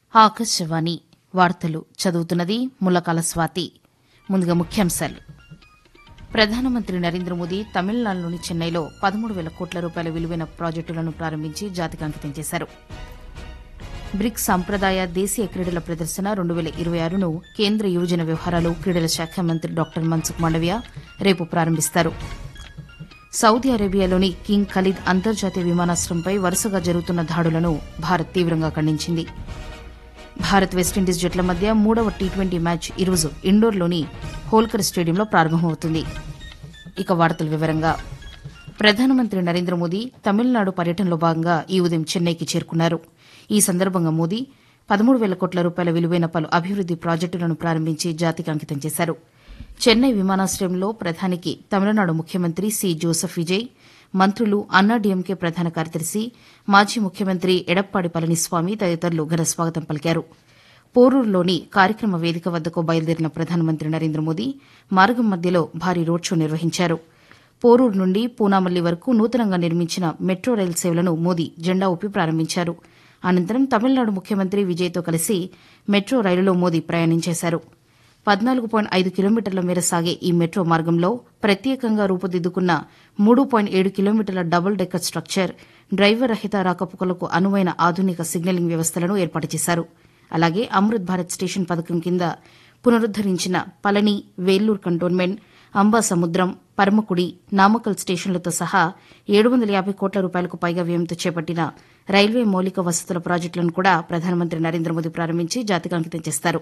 ఆకాశవాణి వార్తలు చదువుతున్నది ముల్లకాల స్వాతి ముందుగా ముఖ్యాంశాలు ప్రధానమంత్రి నరేంద్ర మోదీ తమిళనాడులోని చెన్నైలో పదమూడు వేల కోట్ల రూపాయల విలువైన ప్రాజెక్టులను ప్రారంభించి జాతికి అంకితం చేశారు బ్రిక్స్ సాంప్రదాయ దేశీయ క్రీడల ప్రదర్శన రెండు వేల ఇరవై ఆరును కేంద్ర యువజన వ్యవహారాలు క్రీడల శాఖ మంత్రి డాక్టర్ మన్సుఖ్ మాండవ్య రేపు ప్రారంభిస్తారు సౌదీ అరేబియాలోని కింగ్ ఖలీద్ అంతర్జాతీయ విమానాశ్రయంపై వరుసగా జరుగుతున్న దాడులను భారత్ తీవ్రంగా ఖండించింది భారత్ వెస్టిండీస్ జట్ల మధ్య మూడవ టీ ట్వంటీ మ్యాచ్ ఈరోజు ఇండోర్లోని హోల్కర్ స్టేడియంలో ప్రారంభమవుతుంది ఇక వార్తల వివరంగా ప్రధానమంత్రి నరేంద్ర మోదీ తమిళనాడు పర్యటనలో భాగంగా ఈ ఉదయం చెన్నైకి చేరుకున్నారు ఈ సందర్భంగా మోదీ పదమూడు వేల కోట్ల రూపాయల విలువైన పలు అభివృద్ది ప్రాజెక్టులను ప్రారంభించి జాతికి అంకితం చేశారు చెన్నై విమానాశ్రయంలో ప్రధానికి తమిళనాడు ముఖ్యమంత్రి సి జోసెఫ్ విజయ్ మంత్రులు అన్నాడీఎంకే ప్రధాన కార్యదర్శి మాజీ ముఖ్యమంత్రి ఎడప్పాడి పళనిస్వామి తదితరులు ఘన స్వాగతం పలికారు పోరూరులోని కార్యక్రమ వేదిక వద్దకు బయలుదేరిన ప్రధానమంత్రి నరేంద్ర మోదీ మార్గం మధ్యలో భారీ రోడ్ షో నిర్వహించారు పోరూరు నుండి పూనామల్లి వరకు నూతనంగా నిర్మించిన మెట్రో రైలు సేవలను మోదీ జెండా ఊపి ప్రారంభించారు అనంతరం తమిళనాడు ముఖ్యమంత్రి విజయ్తో కలిసి మెట్రో రైలులో మోదీ ప్రయాణం చేశారు పద్నాలుగు పాయింట్ ఐదు కిలోమీటర్ల మేర సాగే ఈ మెట్రో మార్గంలో ప్రత్యేకంగా రూపుదిద్దుకున్న మూడు పాయింట్ ఏడు కిలోమీటర్ల డబుల్ డెక్కర్ స్ట్రక్చర్ డ్రైవర్ రహిత రాకపోకలకు అనువైన ఆధునిక సిగ్నలింగ్ వ్యవస్థలను ఏర్పాటు చేశారు అలాగే అమృత్ భారత్ స్టేషన్ పథకం కింద పునరుద్దరించిన పళని వేల్లూరు కంటోన్మెంట్ అంబాసముద్రం పరమకుడి నామకల్ స్టేషన్లతో సహా ఏడు వందల యాభై కోట్ల రూపాయలకు పైగా వ్యయంతో చేపట్టిన రైల్వే మౌలిక వసతుల ప్రాజెక్టులను కూడా ప్రధానమంత్రి నరేంద్ర మోదీ ప్రారంభించి జాతికి అంకితం చేస్తారు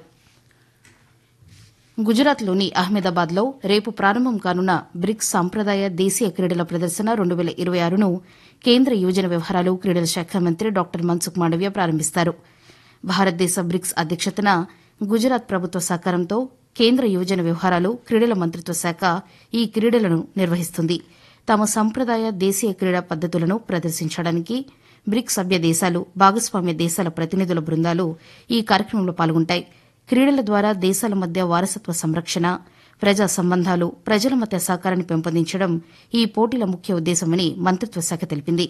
గుజరాత్లోని అహ్మదాబాద్లో రేపు ప్రారంభం కానున్న బ్రిక్స్ సాంప్రదాయ దేశీయ క్రీడల ప్రదర్శన రెండు వేల ఇరవై ఆరును కేంద్ర యువజన వ్యవహారాలు క్రీడల శాఖ మంత్రి డాక్టర్ మన్సుఖ్ మాండవ్య ప్రారంభిస్తారు భారతదేశ బ్రిక్స్ అధ్యక్షతన గుజరాత్ ప్రభుత్వ సహకారంతో కేంద్ర యువజన వ్యవహారాలు క్రీడల మంత్రిత్వ శాఖ ఈ క్రీడలను నిర్వహిస్తుంది తమ సంప్రదాయ దేశీయ క్రీడా పద్దతులను ప్రదర్శించడానికి బ్రిక్స్ సభ్య దేశాలు భాగస్వామ్య దేశాల ప్రతినిధుల బృందాలు ఈ కార్యక్రమంలో పాల్గొంటాయి క్రీడల ద్వారా దేశాల మధ్య వారసత్వ సంరక్షణ ప్రజా సంబంధాలు ప్రజల మధ్య సహకారాన్ని పెంపొందించడం ఈ పోటీల ముఖ్య ఉద్దేశమని మంత్రిత్వ శాఖ తెలిపింది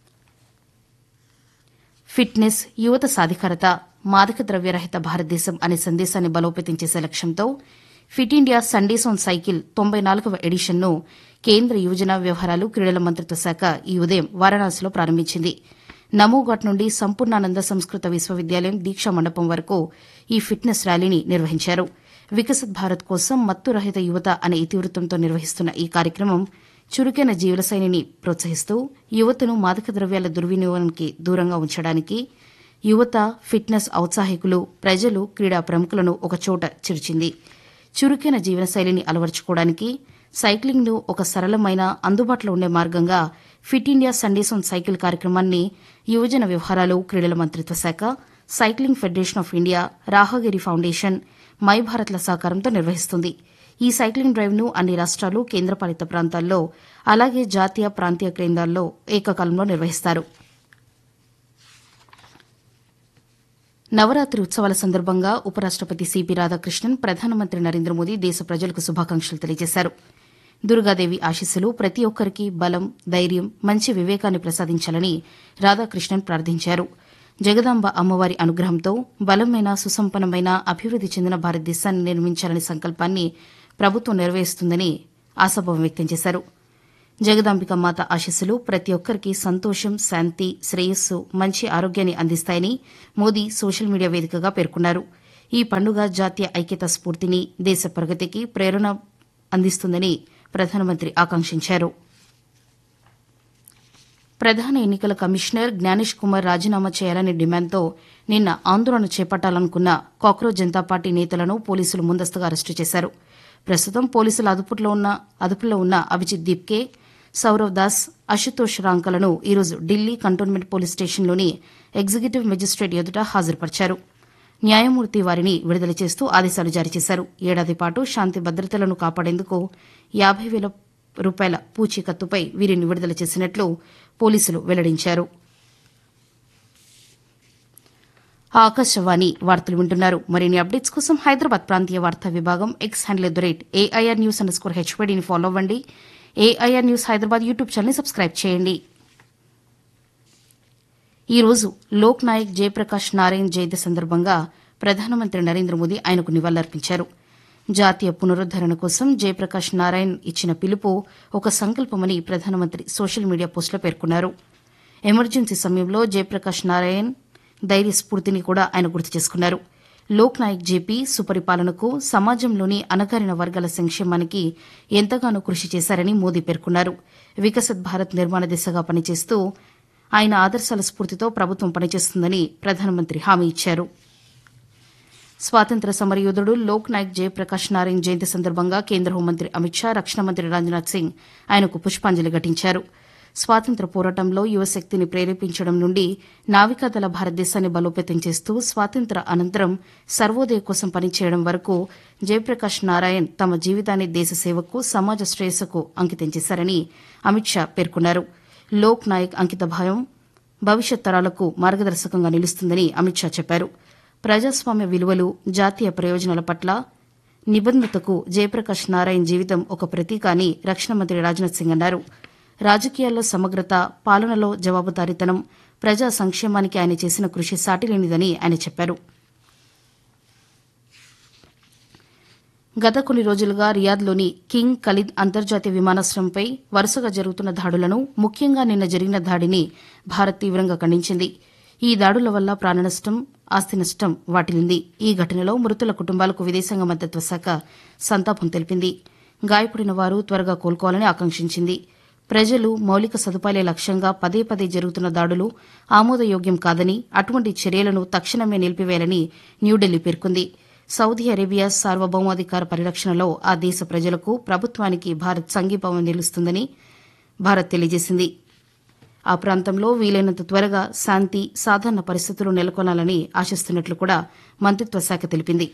ఫిట్నెస్ యువత సాధికారత మాదక ద్రవ్యరహిత భారతదేశం అనే సందేశాన్ని బలోపేతం చేసే లక్ష్యంతో fit India Sundays on cycle తొంభై నాలుగవ ఎడిషన్ను కేంద్ర యువజన వ్యవహారాలు క్రీడల మంత్రిత్వ శాఖ ఈ ఉదయం వారణాసిలో ప్రారంభించింది నమోఘాట్ నుండి సంపూర్ణానంద సంస్కృత విశ్వవిద్యాలయం దీక్షా మండపం వరకు ఈ ఫిట్నెస్ ర్యాలీని నిర్వహించారు వికసిత్ భారత్ కోసం మత్తు రహిత యువత అనే ఇతివృత్తంతో నిర్వహిస్తున్న ఈ కార్యక్రమం చురుకైన జీవనశైలిని ప్రోత్సహిస్తూ యువతను మాదక ద్రవ్యాల దుర్వినియోగానికి దూరంగా ఉంచడానికి యువత ఫిట్నెస్ ఔత్సాహికులు ప్రజలు క్రీడా ప్రముఖులను ఒకచోట చేర్చింది చురుకైన జీవనశైలిని అలవర్చుకోవడానికి సైక్లింగ్ను ఒక సరళమైన అందుబాటులో ఉండే మార్గంగా fit India Sundays on cycle కార్యక్రమాన్ని యువజన వ్యవహారాలు క్రీడల మంత్రిత్వ శాఖ cycling federation of India Rahagiri foundation My భారత్ల సహకారంతో నిర్వహిస్తుంది ఈ సైక్లింగ్ డ్రైవ్ను అన్ని రాష్ట్రాలు కేంద్రపాలిత ప్రాంతాల్లో అలాగే జాతీయ ప్రాంతీయ కేంద్రాల్లో ఏకకాలంలో నిర్వహిస్తారు నవరాత్రి ఉత్సవాల సందర్భంగా ఉపరాష్టపతి సిపి రాధాకృష్ణన్ ప్రధానమంత్రి నరేంద్ర మోదీ దేశ ప్రజలకు శుభాకాంక్షలు తెలియజేశారు దుర్గాదేవి ఆశీస్సులు ప్రతి ఒక్కరికి బలం ధైర్యం మంచి వివేకాన్ని ప్రసాదించాలని రాధాకృష్ణన్ ప్రార్థించారు జగదాంబ అమ్మవారి అనుగ్రహంతో బలమైన సుసంపన్నమైన అభివృద్ది చెందిన భారతదేశాన్ని నిర్మించాలనే సంకల్పాన్ని ప్రభుత్వం నెరవేరుస్తుందని ఆశాభావం వ్యక్తం చేశారు జగదాంబిక మాత ఆశీస్సులు ప్రతి ఒక్కరికి సంతోషం శాంతి శ్రేయస్సు మంచి ఆరోగ్యాన్ని అందిస్తాయని మోదీ సోషల్ మీడియా వేదికగా పేర్కొన్నారు ఈ పండుగ జాతీయ ఐక్యత స్ఫూర్తిని దేశ ప్రగతికి ప్రేరణ అందిస్తుందని ప్రధానమంత్రి ఆకాంక్షించారు ప్రధాన ఎన్నికల కమిషనర్ జ్ఞానేష్ కుమార్ రాజీనామా చేయాలనే డిమాండ్తో నిన్న ఆందోళన చేపట్టాలనుకున్న కాక్రోచ్ జనతా పార్టీ నేతలను పోలీసులు ముందస్తుగా అరెస్టు చేశారు ప్రస్తుతం పోలీసుల అదుపులో ఉన్న అదుపులో ఉన్న అభిజిత్ దీప్కే సౌరవ్ దాస్ అశుతోష్ రాంకలను ఈరోజు ఢిల్లీ కంటోన్మెంట్ పోలీస్ స్టేషన్లోని ఎగ్జిక్యూటివ్ మెజిస్ట్రేట్ ఎదుట హాజరుపరిచారు న్యాయమూర్తి వారిని విడుదల చేస్తూ ఆదేశాలు జారీ చేశారు ఏడాది పాటు శాంతి భద్రతలను కాపాడేందుకు యాబై వేల రూపాయల పూచీకత్తుపై వీరిని విడుదల చేసినట్లు పోలీసులు వెల్లడించారు ఆకాశవాణి వార్తలు వింటున్నారు మరిన్ని అప్డేట్స్ కోసం హైదరాబాద్ ప్రాంతీయ వార్తా విభాగం X handle at the rate AIR news underscore స్కోర్ హెచ్పీడీని ఫాలో అవ్వండి AIR news Hyderabad YouTube channel subscribe చేయండి ఈ రోజు లోక్ నాయక్ జయప్రకాష్ నారాయణ్ జయంతి సందర్భంగా ప్రధానమంత్రి నరేంద్ర మోదీ ఆయనకు నివాళులర్పించారు జాతీయ పునరుద్దరణ కోసం జయప్రకాష్ నారాయణ్ ఇచ్చిన పిలుపు ఒక సంకల్పమని ప్రధానమంత్రి సోషల్ మీడియా పోస్టులో పేర్కొన్నారు ఎమర్జెన్సీ సమయంలో జయప్రకాష్ నారాయణ్ ధైర్య స్ఫూర్తిని కూడా ఆయన గుర్తు చేసుకున్నారు లోక్ నాయక్ జేపీ సుపరిపాలనకు సమాజంలోని అణగారిన వర్గాల సంక్షేమానికి ఎంతగానో కృషి చేశారని మోదీ పేర్కొన్నారు వికసిత్ భారత్ నిర్మాణ దిశగా పనిచేస్తూ ఆయన ఆదర్శాల స్ఫూర్తితో ప్రభుత్వం పనిచేస్తుందని ప్రధానమంత్రి హామీ ఇచ్చారు స్వాతంత్ర సమరయోధుడు లోక్ నాయక్ జయప్రకాష్ నారాయణ్ జయంతి సందర్భంగా కేంద్ర హోంమంత్రి అమిత్ షా రక్షణ మంత్రి రాజ్నాథ్ సింగ్ ఆయనకు పుష్పాంజలి ఘటించారు స్వాతంత్ర పోరాటంలో యువశక్తిని ప్రేరేపించడం నుండి నావికాదళ భారతదేశాన్ని బలోపేతం చేస్తూ స్వాతంత్ర అనంతరం సర్వోదయ కోసం పనిచేయడం వరకు జయప్రకాష్ నారాయణ్ తమ జీవితాన్ని దేశ సేవకు సమాజ శ్రేయస్సుకు అంకితం చేశారని అమిత్ షా పేర్కొన్నారు లోక్ నాయక్ అంకితభావం భవిష్యత్ తరాలకు మార్గదర్శకంగా నిలుస్తుందని అమిత్ షా చెప్పారు ప్రజాస్వామ్య విలువలు జాతీయ ప్రయోజనాల పట్ల నిబద్దతకు జయప్రకాష్ నారాయణ్ జీవితం ఒక ప్రతీక అని రక్షణ మంత్రి రాజ్నాథ్ సింగ్ అన్నారు రాజకీయాల్లో సమగ్రత పాలనలో జవాబుదారీతనం ప్రజా సంక్షేమానికి ఆయన చేసిన కృషి సాటిలేనిదని ఆయన చెప్పారు గత కొన్ని రోజులుగా రియాద్లోని కింగ్ ఖలీద్ అంతర్జాతీయ విమానాశ్రయంపై వరుసగా జరుగుతున్న దాడులను ముఖ్యంగా నిన్న జరిగిన దాడిని భారత్ తీవ్రంగా ఖండించింది ఈ దాడుల వల్ల ప్రాణనష్టం ఆస్తి నష్టం వాటిల్లింది ఈ ఘటనలో మృతుల కుటుంబాలకు విదేశాంగ మంత్రిత్వ శాఖ సంతాపం తెలిపింది గాయపడిన వారు త్వరగా కోలుకోవాలని ఆకాంక్షించింది ప్రజలు మౌలిక సదుపాయాల లక్ష్యంగా పదే పదే జరుగుతున్న దాడులు ఆమోదయోగ్యం కాదని అటువంటి చర్యలను తక్షణమే నిలిపివేయాలని న్యూఢిల్లీ పేర్కొంది సౌదీ అరేబియా సార్వభౌమాధికార పరిరక్షణలో ఆ దేశ ప్రజలకు ప్రభుత్వానికి భారత్ సంఘీభావం నిలుస్తుందని భారత్ తెలియజేసింది ఆ ప్రాంతంలో వీలైనంత త్వరగా శాంతి సాధారణ పరిస్థితులు నెలకొనాలని ఆశిస్తున్నట్లు కూడా మంత్రిత్వ శాఖ తెలిపింది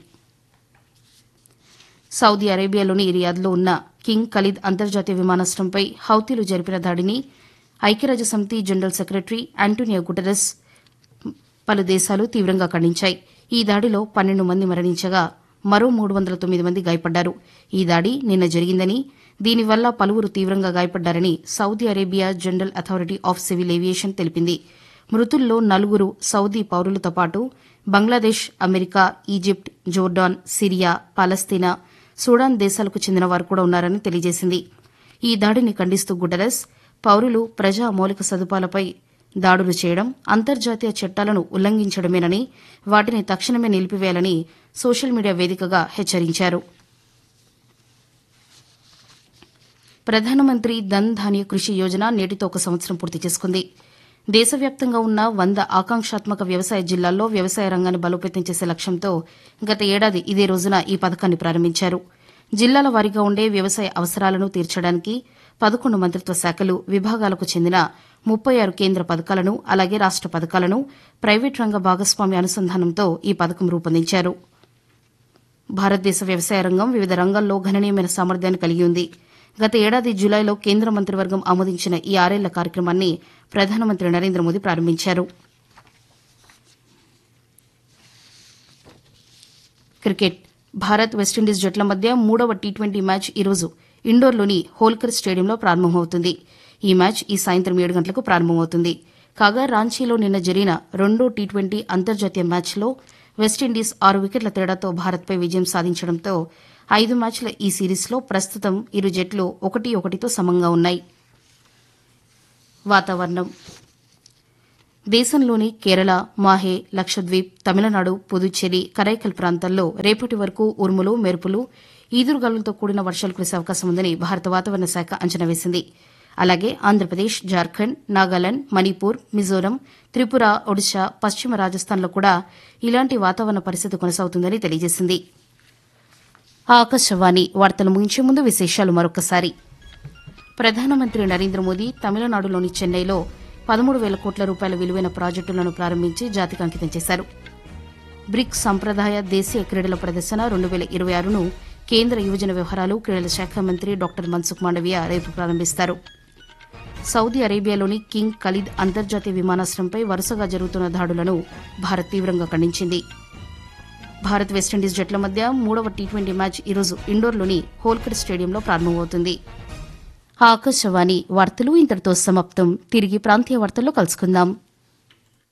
సౌదీ అరేబియాలోని రియాద్లో ఉన్న కింగ్ ఖలీద్ అంతర్జాతీయ విమానాశ్రయంపై హౌతీలు జరిపిన దాడిని ఐక్యరాజ్యసమితి జనరల్ సెక్రటరీ ఆంటోనియో గుటెరస్ పలు దేశాలు తీవ్రంగా ఖండించాయి ఈ దాడిలో పన్నెండు మంది మరణించగా మరో మూడు వందల తొమ్మిది మంది గాయపడ్డారు ఈ దాడి నిన్న జరిగిందని దీనివల్ల పలువురు తీవ్రంగా గాయపడ్డారని Saudi Arabia general authority of civil aviation తెలిపింది మృతుల్లో నలుగురు సౌదీ పౌరులతో పాటు Bangladesh America Egypt Jordan Syria Palestine Sudan దేశాలకు చెందిన వారు కూడా ఉన్నారని తెలియజేసింది ఈ దాడిని ఖండిస్తూ గుటరస్ పౌరులు ప్రజా మౌలిక సదుపాయాలపై దాడులు చేయడం అంతర్జాతీయ చట్టాలను ఉల్లంఘించడమేనని వాటిని తక్షణమే నిలిపివేయాలని సోషల్ మీడియా వేదికగా హెచ్చరించారు ప్రధానమంత్రి ధన్ ధాన్య కృషి యోజన నేటితో ఒక సంవత్సరం పూర్తి చేసుకుంది దేశవ్యాప్తంగా ఉన్న వంద ఆకాంక్షాత్మక వ్యవసాయ జిల్లాల్లో వ్యవసాయ రంగాన్ని బలోపేతం చేసే లక్ష్యంతో గత ఏడాది ఇదే రోజున ఈ పథకాన్ని ప్రారంభించారు జిల్లాల వారీగా ఉండే వ్యవసాయ అవసరాలను తీర్చడానికి పదకొండు మంత్రిత్వ శాఖలు విభాగాలకు చెందిన ముప్పై ఆరు కేంద్ర పథకాలను అలాగే రాష్ట పథకాలను ప్రైవేట్ రంగ భాగస్వామ్య అనుసంధానంతో ఈ పథకం రూపొందించారు భారతదేశ వ్యవసాయ రంగం వివిధ రంగాల్లో గణనీయమైన సామర్థ్యాన్ని కలిగి ఉంది గత ఏడాది జులైలో కేంద్ర మంత్రివర్గం ఆమోదించిన ఈ ఆరేళ్ల కార్యక్రమాన్ని ప్రధానమంత్రి నరేంద్ర మోదీ ప్రారంభించారు క్రికెట్ భారత్ వెస్టిండీస్ జట్ల మధ్య మూడవ టీ ట్వంటీ మ్యాచ్ ఈరోజు ఇండోర్లోని హోల్కర్ స్టేడియంలో ప్రారంభమవుతుంది ఈ మ్యాచ్ ఈ సాయంత్రం ఏడు గంటలకు ప్రారంభమవుతుంది కాగా రాంచీలో నిన్న జరిగిన రెండో టీ ట్వంటీ అంతర్జాతీయ మ్యాచ్లో వెస్టిండీస్ ఆరు వికెట్ల తేడాతో భారత్పై విజయం సాధించడంతో ఐదు మ్యాచ్ల ఈ సిరీస్లో ప్రస్తుతం ఇరు జట్లు ఒకటి ఒకటితో సమంగా ఉన్నాయి వాతావరణం దేశంలోని కేరళ మాహే లక్షద్వీప్ తమిళనాడు పుదుచ్చేరి కరైకల్ ప్రాంతాల్లో రేపటి వరకు ఉరుములు మెరుపులు ఈదురుగాలులతో కూడిన వర్షాలు కురిసే అవకాశం ఉందని భారత వాతావరణ శాఖ అంచనా వేసింది అలాగే ఆంధ్రప్రదేశ్ జార్ఖండ్ నాగాలాండ్ మణిపూర్ మిజోరం త్రిపుర ఒడిశా పశ్చిమ రాజస్థాన్లో కూడా ఇలాంటి వాతావరణ పరిస్థితి కొనసాగుతుందని తెలియజేసింది ఆకాశవాణి వార్తలు ముగించే ముందు విశేషాలు మరొకసారి ప్రధానమంత్రి నరేంద్ర మోదీ తమిళనాడులోని చెన్నైలో పదమూడు వేల కోట్ల రూపాయల విలువైన ప్రాజెక్టులను ప్రారంభించి జాతికి అంకితం చేశారు బ్రిక్స్ సంప్రదాయ దేశీయ క్రీడల ప్రదర్శన రెండు వేల ఇరవై ఆరును కేంద్ర యువజన వ్యవహారాలు క్రీడల శాఖ మంత్రి డాక్టర్ మన్సుఖ్ మాండవీయ రేపు ప్రారంభిస్తారు సౌదీ అరేబియాలోని కింగ్ ఖలీద్ అంతర్జాతీయ విమానాశ్రయంపై వరుసగా జరుగుతున్న దాడులను భారత్ తీవ్రంగా ఖండించింది భారత్ వెస్టిండీస్ జట్ల మధ్య మూడవ టీ ట్వంటీ మ్యాచ్ ఈరోజు ఇండోర్లోని హోల్కర్ స్టేడియంలో ప్రారంభమవుతుంది ఆకాశవాణి వార్తలు ఇంతటితో సమాప్తం తిరిగి ప్రాంతీయ వార్తల్లో కలుసుకుందాం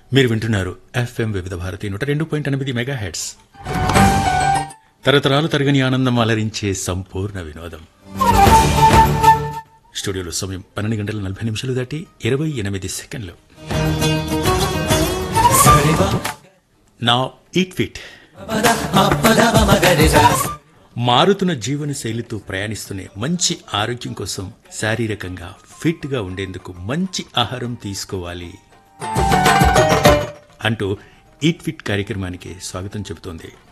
మీరు వింటున్నారు ఎఫ్ఎం వివిధ భారతి నూట రెండు పాయింట్ ఎనిమిది మెగా హెడ్స్ తరతరాలు తరగని ఆనందం అలరించే సంపూర్ణ వినోదం స్టూడియోలో సమయం పన్నెండు గంటల నలభై నిమిషాలు దాటి ఇరవై ఎనిమిది సెకండ్లు నా ఈట్ ఫిట్ మారుతున్న జీవన శైలితో ప్రయాణిస్తూనే మంచి ఆరోగ్యం కోసం శారీరకంగా ఫిట్ గా ఉండేందుకు మంచి ఆహారం తీసుకోవాలి అంటూ ఈట్ ఫిట్ కార్యక్రమానికి స్వాగతం చెబుతోంది